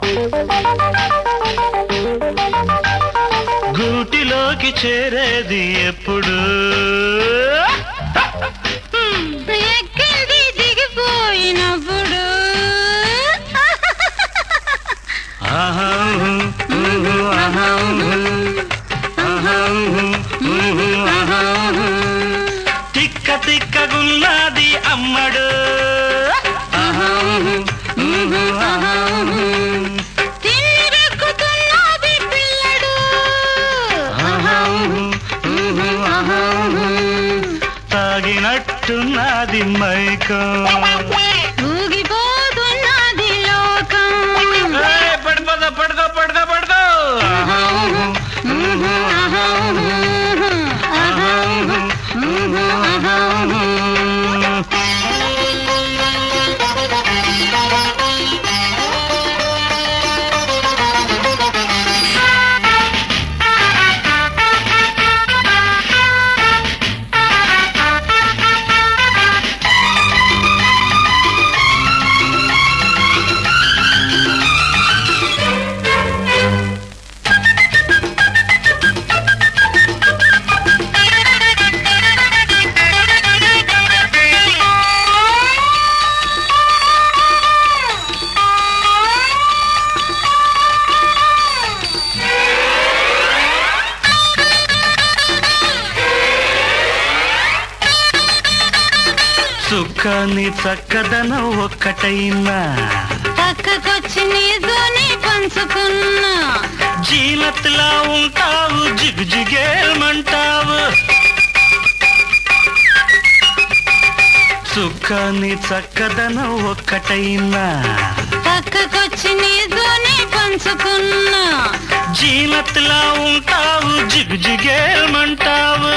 గూటిలోకి చేరేది ఎప్పుడు ఎక్కింది దిగిపోయినప్పుడు ఆహా, ఊహు, ఆహా, ఊహు. ఆహా, ఊహు, ఊహు, ఆహా, ఊహు. తిక్క తిక్కగున్నది అమ్మడు ఆహా, ఊహు, ఊహు, ఆహా, ఊహు. తిమ్మిరెక్కుతున్నది పిల్లడు ఆహా, ఊహు, ఊహు, ఆహా, ఊహు. తాగినట్టున్నది మైకం ఊగిపోతున్నది లోకం ఏయ్, పడిపోదా పడుకో పడుకో పడుకో ఆహా, ఊహు, ఊహు, ఆహా, ఊహు. ఆహా, ఊహు, ఊహు, ఆహా, ఊహు. సుఖాన్ని చక్కదనం ఒక్కటైనా పక్కకొచ్చి నీతోనే పంచుకున్నా జీనత్లా ఉంటావు జిగుజిగేమంటావు సుఖాన్ని చక్కదనం ఒక్కటైనా పక్కకొచ్చి నీతోనే పంచుకున్నా జీనత్లా ఉంటావు జిగుజిగేమంటావు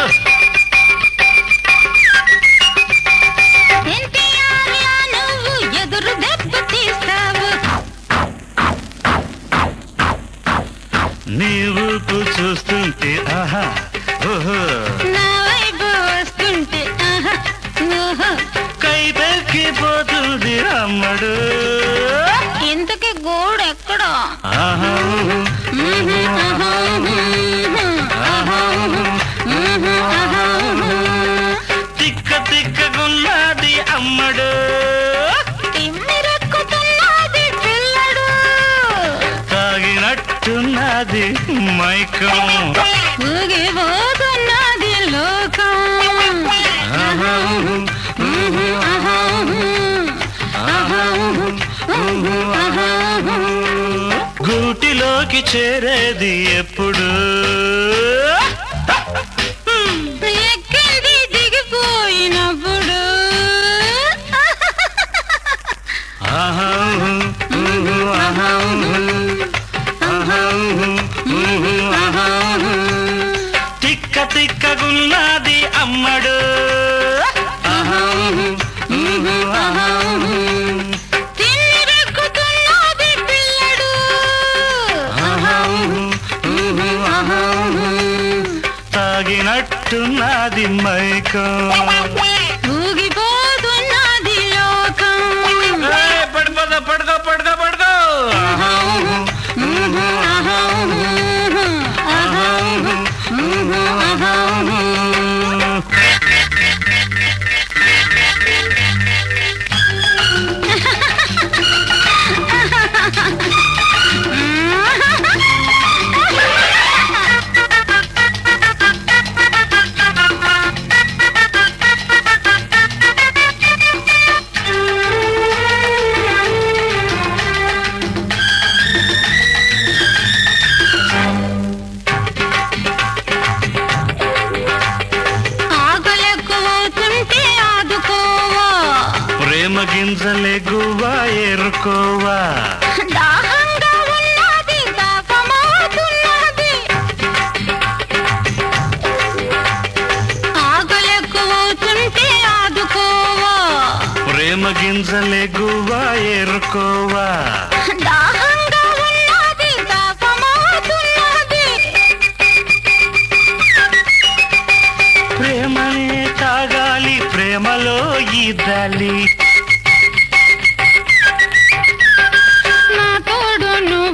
ఎన్టీఆర్లా నువ్వు ఎదురు దెబ్బ తీస్తావు నీవు చూస్తుంటే ఆహా ఓహో నా వైపు వస్తుంటే ఆహా, ఓహో. కైపెక్కిపోతుంది అమ్మడు ఇంతకీ గోడు ఎక్కడా ఆహా మ్మ్, ఆహా, మ్మ్, ఆహా, మ్మ్, ఆహా, తిక్క తిక్కగున్నది అమ్మడు తిమ్మిరెక్కుతున్నది పిల్లడు తాగినట్టున్నది మైకం ఊగిపోతున్నది లోకం ఆహా, మ్మ్, ఆహా, ఆహా, ఆహా. గూటిలోకి చేరేది ఎప్పుడు ఎక్కింది దిగిపోయినప్పుడు ఆహా, ఊహు, ఆహా, ఊహు. ఆహా, ఊహు, ఊహు, ఆహా, ఊహు. తిక్క తిక్కగున్నది అమ్మడు ఆహా, ఊహు, ఊహు, ఆహా, ఊహు. తిమ్మిరెక్కుతున్నది పిల్లడు ఆహా, ఊహు, ఊహు, ఆహా, ఊహు. తాగినట్టున్నది మైకం ఊగిపోతున్నది లోకం ఏయ్, పడిపోదా పడుకో పడుకో పడుకో ఆహా, ఊహు, ఊహు, ఆహా, ఊహు. ఆహా, ఊహు, ఊహు, ఆహా, ఊహు. ఆకలెక్కువవుతుంటే ఆదుకోవా ప్రేమ గింజలెగువా ఎరుకోవా దాహంగా ఉన్నది దాపమవుతున్నది ఆకలెక్కువవుతుంటే ఆదుకోవా ప్రేమ గింజలెగువా ఎరుకోవా దాహంగా ఉన్నది దాపమవుతున్నది ప్రేమనే తాగాలి ప్రేమలో ఈదాలి నా తోడు నువ్వు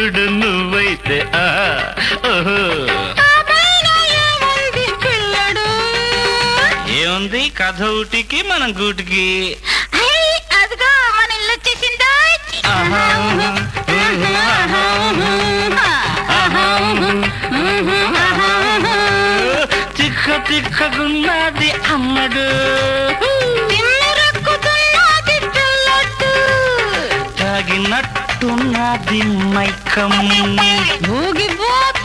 చూడు నువ్వైతే ఆ, ఓహో. ఆ పైన ఏముంది పిల్లడు ఏముంది కథ ఊటికి మనం గూటికి ఐ, అదిగో మన ఇల్లు వచ్చేసిందా ఆహా, ఊహు, ఆహా, ఆహా, తిక్క తిక్కగున్నది అమ్మడు తిమ్మిరెక్కుతున్నది పిల్లడు తాగినట్టున్నది మైకం ఊగిపోతున్నది